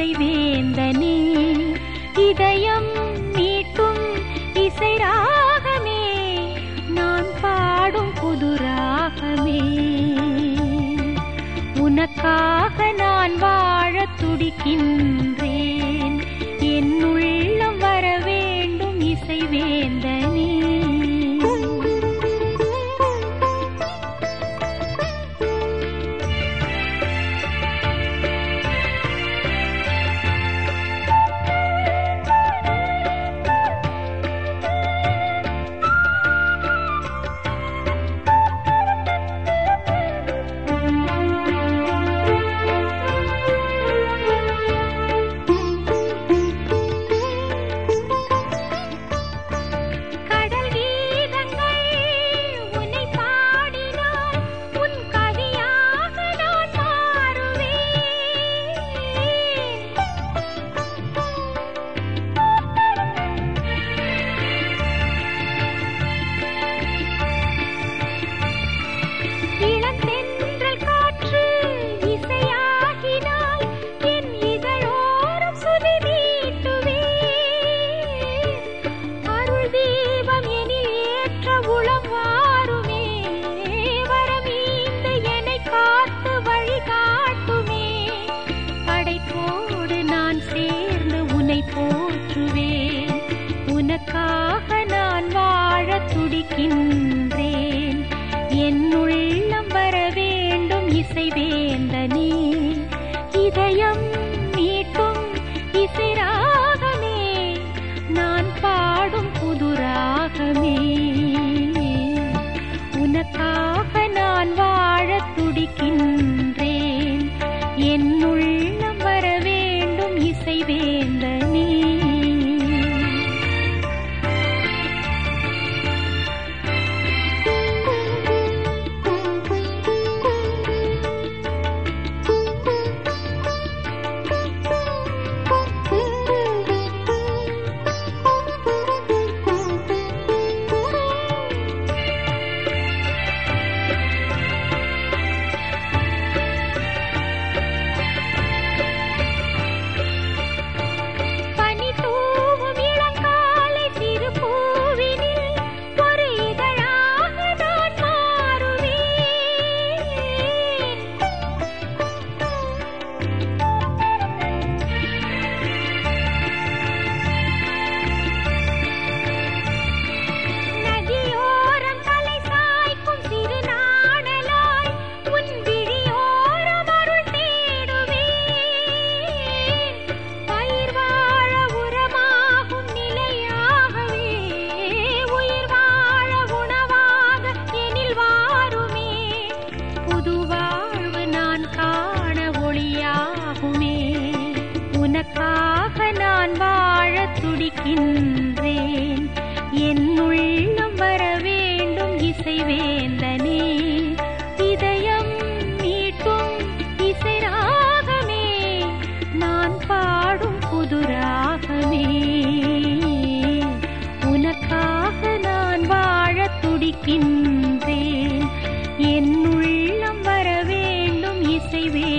இசைவேந்தனே இதயம் மீட்டும் இசை ராகமே நான் பாடும் புது ராகமே உனக்காக நான் வாழத் துடிக்கின்றேன் என் உள்ளம் வர வேண்டும் இசைவேந்தனே கடல் கீதங்கள் உன்னை பாடினால் உன் கவியாக நான் மாறுவேன் இளந்தென்றல் காற்று இசையாகினால் என் இதழோரம் சுதி மீட்டுவேன் அருள் தீபம் எனில் ஏற்ற உளம் வாருமே வரமீந்து என்னை காத்து வழி காட்டுமே படைப்போடு நான் சேர்ந்து உன்னை போற்றுவேன் உனக்காக நான் வாழத் துடிக்கின்றேன் என் உள்ளம் வர வேண்டும் இசைவேந்தனே இதயம் மீட்டும் இசை ராகமே நான் பாடும் புது ராகமே உனக்காக நான் வாழத் துடிக்கின்றேன் என் உள்ளம் வர வேண்டும் இசைவேந்தனே பனி தூவும் இளங்காலை சிறு பூவினில் ஒரு இதழாக நான் மாறுவேன் நதியோரம் தலை சாய்க்கும் சிறு நாணலாய் உன் விழியோரம் அருள் தேடுவேன் பயிர் வாழ உரமாகும் நிலையாகவே உயிர் வாழ உணவாக எனில் வாருமே புது வாழ்வு நான் காண ஒளியாகுமே உனக்காக நான் வாழத் துடிக்கின்றேன் என் உள்ளம் வர வேண்டும் இசைவேந்தனே இதயம் மீட்டும் இசை ராகமே நான் பாடும் புது ராகமே உனக்காக நான் வாழத் துடிக்கின்றேன் என் உள்ளம் வர வேண்டும் இசைவே